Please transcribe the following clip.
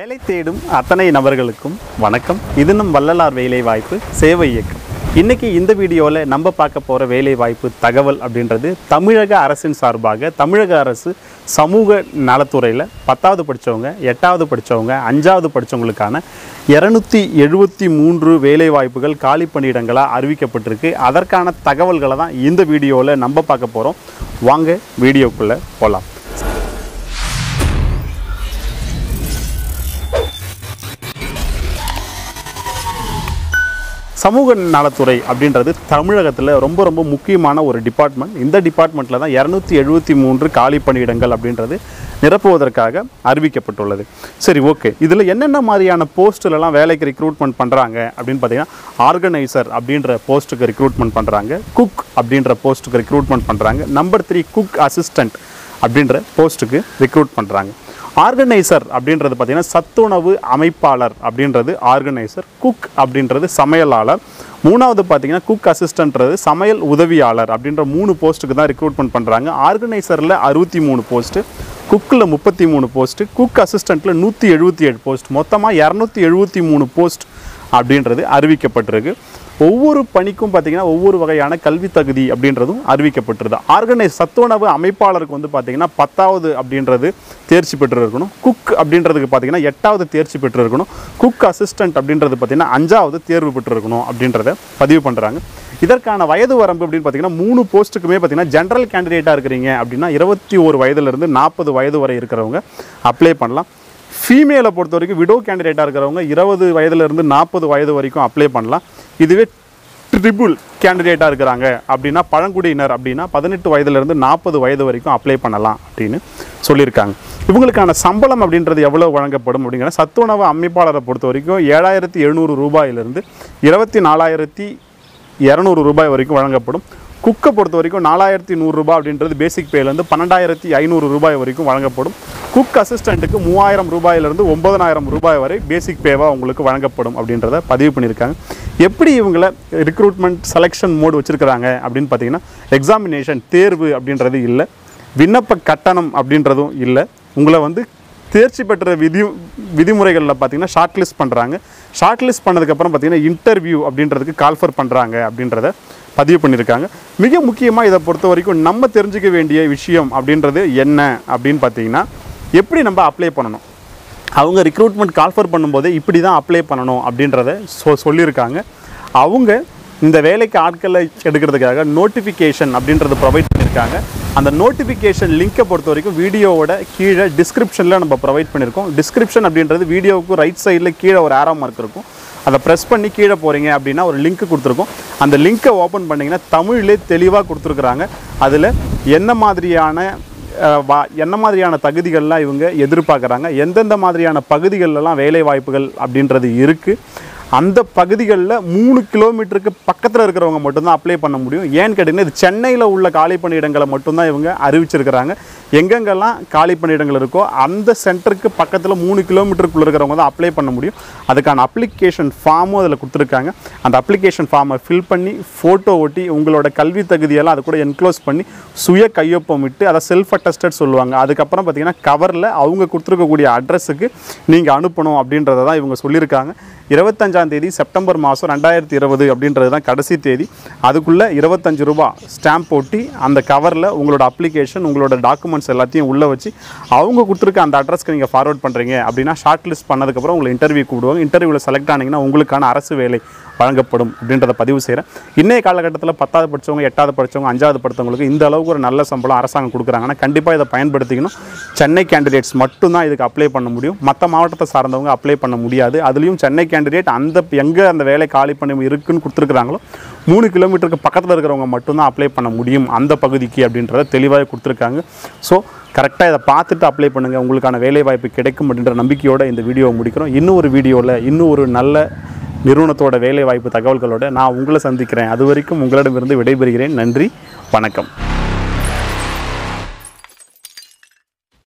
வேலை தேடும் அத்தனை நபர்களுக்கும் வணக்கம் இது நம் வள்ளலார் வேலை வாய்ப்பு சேவை இயக்கம் இன்னைக்கு இந்த வீடியோவில் நம்ம பார்க்க போகிற வேலை வாய்ப்பு தகவல் அப்படின்றது தமிழக அரசின் சார்பாக தமிழக அரசு சமூக நலத்துறையில் பத்தாவது படித்தவங்க எட்டாவது படித்தவங்க அஞ்சாவது படித்தவங்களுக்கான இரநூத்தி எழுபத்தி மூன்று வேலை வாய்ப்புகள் காலி பணியிடங்களாக அறிவிக்கப்பட்டிருக்கு அதற்கான தகவல்களை தான் இந்த வீடியோவில் நம்ம பார்க்க போகிறோம் வாங்க வீடியோக்குள்ளே போகலாம் சமூக நலத்துறை அப்படின்றது தமிழகத்தில் ரொம்ப ரொம்ப முக்கியமான ஒரு டிபார்ட்மெண்ட் இந்த டிபார்ட்மெண்ட்டில் தான் இரநூத்தி எழுபத்தி மூன்று காலி பணியிடங்கள் அப்படின்றது நிரப்புவதற்காக அறிவிக்கப்பட்டுள்ளது சரி ஓகே இதில் என்னென்ன மாதிரியான போஸ்ட்டுலலாம் வேலைக்கு ரெக்ரூட்மெண்ட் பண்ணுறாங்க அப்படின்னு பார்த்தீங்கன்னா ஆர்கனைசர் அப்படின்ற போஸ்ட்டுக்கு ரெக்ரூட்மெண்ட் பண்ணுறாங்க குக் அப்படின்ற போஸ்ட்டுக்கு ரெக்ரூட்மெண்ட் பண்ணுறாங்க நம்பர் த்ரீ குக் அசிஸ்டண்ட் அப்படின்ற போஸ்ட்டுக்கு ரெக்ரூட் பண்ணுறாங்க ஆர்கனைசர் அப்படின்றது பார்த்தீங்கன்னா சத்துணவு அமைப்பாளர் அப்படின்றது ஆர்கனைசர் குக் அப்படின்றது சமையலாளர் மூணாவது பார்த்தீங்கன்னா குக் அசிஸ்டன்ட்றது சமையல் உதவியாளர் அப்படின்ற மூணு போஸ்ட்டுக்கு தான் ரெக்ரூட்மெண்ட் பண்ணுறாங்க ஆர்கனைசரில் அறுபத்தி மூணு போஸ்ட்டு குக்கில் முப்பத்தி மூணு போஸ்ட்டு குக் அசிஸ்டண்ட்டில் நூற்றி எழுபத்தி ஏழு போஸ்ட் மொத்தமாக இரநூத்தி எழுபத்தி மூணு போஸ்ட் அப்படின்றது அறிவிக்கப்பட்டிருக்கு ஒவ்வொரு பணிக்கும் பார்த்தீங்கன்னா ஒவ்வொரு வகையான கல்வி தகுதி அப்படின்றதும் அறிவிக்கப்பட்டிருது ஆர்கனைஸ் சத்துணவு அமைப்பாளருக்கு வந்து பார்த்தீங்கன்னா பத்தாவது அப்படின்றது தேர்ச்சி பெற்று இருக்கணும் குக் அப்படின்றதுக்கு பார்த்தீங்கன்னா எட்டாவது தேர்ச்சி பெற்று இருக்கணும் குக் அசிஸ்டன்ட் அப்படின்றது பார்த்தீங்கன்னா அஞ்சாவது தேர்வு பெற்று இருக்கணும் அப்படின்றத பதிவு பண்ணுறாங்க இதற்கான வயது வரம்பு அப்படின்னு பார்த்தீங்கன்னா மூணு போஸ்ட்டுக்குமே பார்த்தீங்கன்னா ஜென்ரல் கேண்டிடேட்டாக இருக்கிறீங்க அப்படின்னா இருபத்தி ஒரு வயதுலேருந்து நாற்பது வயது வரை இருக்கிறவங்க அப்ளை பண்ணலாம் ஃபீமேலை பொறுத்த வரைக்கும் விடோ கேண்டிடேட்டாக இருக்கிறவங்க இருபது வயதுலேருந்து நாற்பது வயது வரைக்கும் அப்ளை பண்ணலாம் இதுவே ட்ரிபிள் கேண்டிடேட்டாக இருக்கிறாங்க அப்படின்னா பழங்குடியினர் அப்படின்னா பதினெட்டு வயதுலேருந்து நாற்பது வயது வரைக்கும் அப்ளை பண்ணலாம் அப்படின்னு சொல்லியிருக்காங்க இவங்களுக்கான சம்பளம் அப்படின்றது எவ்வளோ வழங்கப்படும் அப்படிங்கிற சத்துணவு அமைப்பாளரை பொறுத்த வரைக்கும் ஏழாயிரத்தி எழுநூறு ரூபாயிலிருந்து இருபத்தி நாலாயிரத்தி இரநூறு ரூபாய் வரைக்கும் வழங்கப்படும் குக்கை பொறுத்த வரைக்கும் நாலாயிரத்தி நூறுரூபா அப்படின்றது பேசிக் பேலேருந்து பன்னெண்டாயிரத்தி ஐநூறு ரூபாய் வரைக்கும் வழங்கப்படும் குக் அசிஸ்டண்ட்டுக்கு மூவாயிரம் ரூபாயிலிருந்து ஒன்பதனாயிரம் ரூபாய் வரை பேசிக் பேவாக உங்களுக்கு வழங்கப்படும் அப்படின்றத பதிவு பண்ணியிருக்காங்க எப்படி இவங்களை ரிக்ரூட்மெண்ட் செலெக்ஷன் மோடு வச்சுருக்கிறாங்க அப்படின்னு பார்த்தீங்கன்னா எக்ஸாமினேஷன் தேர்வு அப்படின்றது இல்லை விண்ணப்ப கட்டணம் அப்படின்றதும் இல்லை உங்களை வந்து தேர்ச்சி பெற்ற விதி விதிமுறைகளில் பார்த்தீங்கன்னா ஷார்ட் லிஸ்ட் பண்ணுறாங்க ஷார்ட் லிஸ்ட் பண்ணதுக்கப்புறம் பார்த்தீங்கன்னா இன்டர்வியூ அப்படின்றதுக்கு கால்ஃபர் பண்ணுறாங்க அப்படின்றத பதிவு பண்ணியிருக்காங்க மிக முக்கியமாக இதை பொறுத்த வரைக்கும் நம்ம தெரிஞ்சுக்க வேண்டிய விஷயம் அப்படின்றது என்ன அப்படின்னு பார்த்தீங்கன்னா எப்படி நம்ம அப்ளை பண்ணணும் அவங்க ரிக்ரூட்மெண்ட் கால்ஃபர் பண்ணும்போதே இப்படி தான் அப்ளை பண்ணணும் அப்படின்றத சொ சொல்லியிருக்காங்க அவங்க இந்த வேலைக்கு ஆட்களை எடுக்கிறதுக்காக நோட்டிஃபிகேஷன் அப்படின்றத ப்ரொவைட் பண்ணியிருக்காங்க அந்த நோட்டிஃபிகேஷன் லிங்கை பொறுத்த வரைக்கும் வீடியோவோட கீழே டிஸ்கிரிப்ஷனில் நம்ம ப்ரொவைட் பண்ணியிருக்கோம் டிஸ்கிரிப்ஷன் அப்படின்றது வீடியோவுக்கு ரைட் சைடில் கீழே ஒரு ஆரோ மார்க் இருக்கும் அதை ப்ரெஸ் பண்ணி கீழே போகிறீங்க அப்படின்னா ஒரு லிங்க் கொடுத்துருக்கோம் அந்த லிங்க்கை ஓப்பன் பண்ணிங்கன்னா தமிழ்லே தெளிவாக கொடுத்துருக்குறாங்க அதில் என்ன மாதிரியான அஹ், வா என்ன மாதிரியான தகுதிகள்லாம் இவங்க எதிர்பார்க்குறாங்க எந்தெந்த மாதிரியான பகுதிகளெல்லாம் வேலை வாய்ப்புகள் அப்படின்றது இருக்குது அந்த பகுதிகளில் மூணு கிலோமீட்டருக்கு பக்கத்தில் இருக்கிறவங்க மட்டும்தான் அப்ளை பண்ண முடியும் ஏன்னு கேட்டிங்கன்னா இது சென்னையில் உள்ள காலி பணியிடங்களை மட்டும்தான் இவங்க அறிவிச்சிருக்கிறாங்க எங்கெங்கெல்லாம் காலி பணியிடங்கள் இருக்கோ அந்த சென்டருக்கு பக்கத்தில் மூணு கிலோமீட்டருக்குள்ள இருக்கிறவங்க தான் அப்ளை பண்ண முடியும் அதுக்கான அப்ளிகேஷன் ஃபார்மும் அதில் கொடுத்துருக்காங்க அந்த அப்ளிகேஷன் ஃபார்மை ஃபில் பண்ணி ஃபோட்டோ ஒட்டி உங்களோட கல்வி தகுதியெல்லாம் அது கூட என்க்ளோஸ் பண்ணி சுய கையொப்பம் இட்டு அதை செல்ஃப் அட்டஸ்டட் சொல்லுவாங்க அதுக்கப்புறம் பார்த்தீங்கன்னா கவரில் அவங்க கொடுத்துருக்கக்கூடிய அட்ரஸுக்கு நீங்கள் அனுப்பணும் அப்படின்றத தான் இவங்க சொல்லியிருக்காங்க இருபத்தஞ்சாம் தேதி செப்டம்பர் மாதம் ரெண்டாயிரத்தி இருபது அப்படின்றது தான் கடைசி தேதி அதுக்குள்ளே இருபத்தஞ்சு ரூபா ஸ்டாம்ப் போட்டி அந்த கவரில் உங்களோட அப்ளிகேஷன் உங்களோட டாக்குமெண்ட்ஸ் எல்லாத்தையும் உள்ளே வச்சு அவங்க கொடுத்துருக்க அந்த அட்ரஸ்க்கு நீங்கள் ஃபார்வர்ட் பண்ணுறீங்க அப்படின்னா ஷார்ட் லிஸ்ட் பண்ணதுக்கப்புறம் உங்களை இன்டர்வியூ கூப்பிடுவாங்க இன்டர்வியூவில் செலக்ட் ஆனீங்கன்னா உங்களுக்கான அரசு வேலை வழங்கப்படும் அப்படின்றத பதிவு செய்கிறேன் இன்றைய காலகட்டத்தில் பத்தாவது படித்தவங்க எட்டாவது படித்தவங்க அஞ்சாவது படித்தவங்களுக்கு இந்த அளவுக்கு ஒரு நல்ல சம்பளம் அரசாங்கம் கொடுக்குறாங்கன்னா கண்டிப்பாக இதை பயன்படுத்திக்கணும் சென்னை கேண்டிடேட்ஸ் மட்டும்தான் இதுக்கு அப்ளை பண்ண முடியும் மற்ற மாவட்டத்தை சார்ந்தவங்க அப்ளை பண்ண முடியாது அதுலேயும் சென்னை கேண்டிடேட் அந்த எங்கே அந்த வேலை காலி பண்ணி இருக்குன்னு கொடுத்துருக்குறாங்களோ மூணு கிலோமீட்டருக்கு பக்கத்தில் இருக்கிறவங்க மட்டும்தான் அப்ளை பண்ண முடியும் அந்த பகுதிக்கு அப்படின்றத தெளிவாக கொடுத்துருக்காங்க ஸோ கரெக்டாக இதை பார்த்துட்டு அப்ளை பண்ணுங்கள் உங்களுக்கான வேலை வாய்ப்பு கிடைக்கும் அப்படின்ற நம்பிக்கையோடு இந்த வீடியோவை முடிக்கிறோம் இன்னும் ஒரு வீடியோவில் இன்னும் ஒரு நல்ல நிறுவனத்தோட வேலை வாய்ப்பு தகவல்களோட நான் உங்களை சந்திக்கிறேன் அது வரைக்கும் உங்களிடமிருந்து விடைபெறுகிறேன் நன்றி வணக்கம்